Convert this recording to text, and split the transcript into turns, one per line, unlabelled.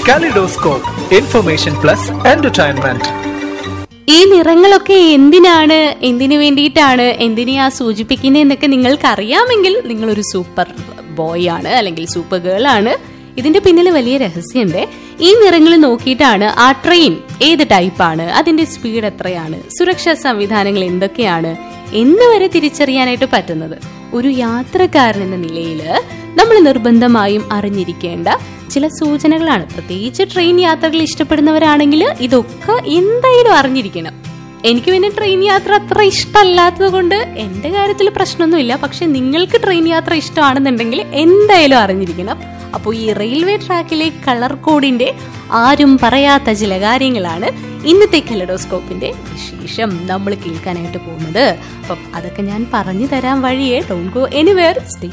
kaleidoscope information plus entertainment
ഈ നിറങ്ങളൊക്കെ എന്തിനാണ് എന്തിനു വേണ്ടിയിട്ടാണ് എന്തിനെയാ സൂചിപ്പിക്കുന്നത് എന്നൊക്കെ നിങ്ങൾക്ക് അറിയാമെങ്കിൽ നിങ്ങളൊരു സൂപ്പർ ബോയ് ആണ് അല്ലെങ്കിൽ സൂപ്പർ ഗേൾ ആണ് ഇതിന്റെ പിന്നിൽ വലിയ രഹസ്യമുണ്ട് ഈ നിറങ്ങൾ നോക്കിയിട്ടാണ് ആ ട്രെയിൻ ഏത് ടൈപ്പാണ് അതിന്റെ സ്പീഡ് എത്രയാണ് സുരക്ഷാ സംവിധാനങ്ങൾ എന്തൊക്കെയാണ് എന്ന് വരെ തിരിച്ചറിയാനായിട്ട് പറ്റുന്നത് ഒരു യാത്രക്കാരൻ എന്ന നിലയിൽ നമ്മൾ നിർബന്ധമായും അറിഞ്ഞിരിക്കേണ്ട ചില സൂചനകളാണ് പ്രത്യേകിച്ച് ട്രെയിൻ യാത്രകൾ ഇഷ്ടപ്പെടുന്നവരാണെങ്കിൽ ഇതൊക്കെ എന്തായാലും അറിഞ്ഞിരിക്കണം എനിക്ക് പിന്നെ ട്രെയിൻ യാത്ര അത്ര ഇഷ്ടമല്ലാത്തത് കൊണ്ട് എന്റെ കാര്യത്തിൽ പ്രശ്നമൊന്നുമില്ല പക്ഷെ നിങ്ങൾക്ക് ട്രെയിൻ യാത്ര ഇഷ്ടമാണെന്നുണ്ടെങ്കിൽ എന്തായാലും അറിഞ്ഞിരിക്കണം അപ്പോൾ ഈ റെയിൽവേ ട്രാക്കിലെ കളർ കോഡിന്റെ ആരും പറയാത്ത ചില കാര്യങ്ങളാണ് ഇന്നത്തെ കലഡോസ്കോപ്പിന്റെ വിശേഷം നമ്മൾ കേൾക്കാനായിട്ട് പോകുന്നത് അപ്പം അതൊക്കെ ഞാൻ പറഞ്ഞു തരാൻ വഴിയേ ഡോൺ ഗോ എനിവേർ സ്റ്റേ